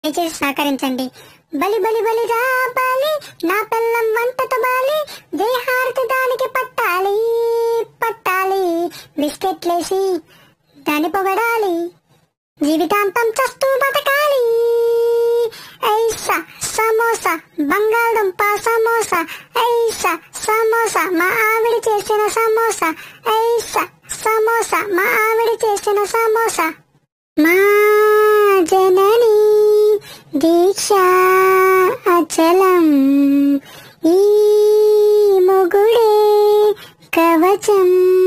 దయచేసి సహకరించండి బలి బలి బలి రా బాలి నా పిల్లం వంటతో బాలి దేహారతి దానికి పట్టాలి పట్టాలి బిస్కెట్లేసి దాన్ని పొగడాలి జీవితాంతం చస్తూ బతకాలి ఐసా సమోసా బంగాళదుంప సమోసా ఐసా సమోసా మా ఆవిడ చేసిన సమోసా ఐసా సమోసా మా ఆవిడ చేసిన సమోసా మా జనని దీక్ష అచలం ఈ మొగుడే కవచం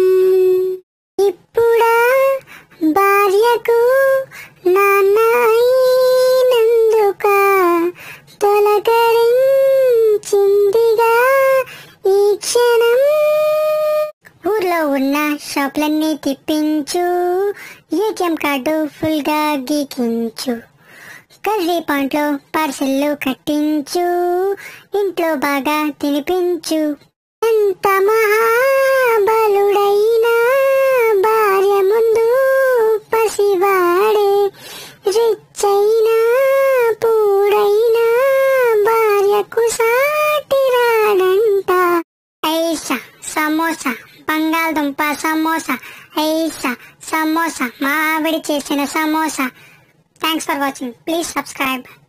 ఇప్పుడా భార్యకు నాన్న అయినందుక తొలకరించిందిగా ఈ క్షణం ఊర్లో ఉన్న షాపులన్నీ తిప్పించు ఏటీఎం కార్డు ఫుల్ గా గీకించు కర్రీ పాయింట్లో పార్సెల్లు కట్టించు ఇంట్లో బాగా తినిపించు ఎంత మహాబలుడైనా భార్య ముందు పసివాడే రిచ్చైనా పూడైనా భార్యకు సాటి రాడంట ఐసా సమోసా బంగాళదుంప సమోసా ఐసా సమోసా మా ఆవిడ చేసిన samosa thanks for watching please subscribe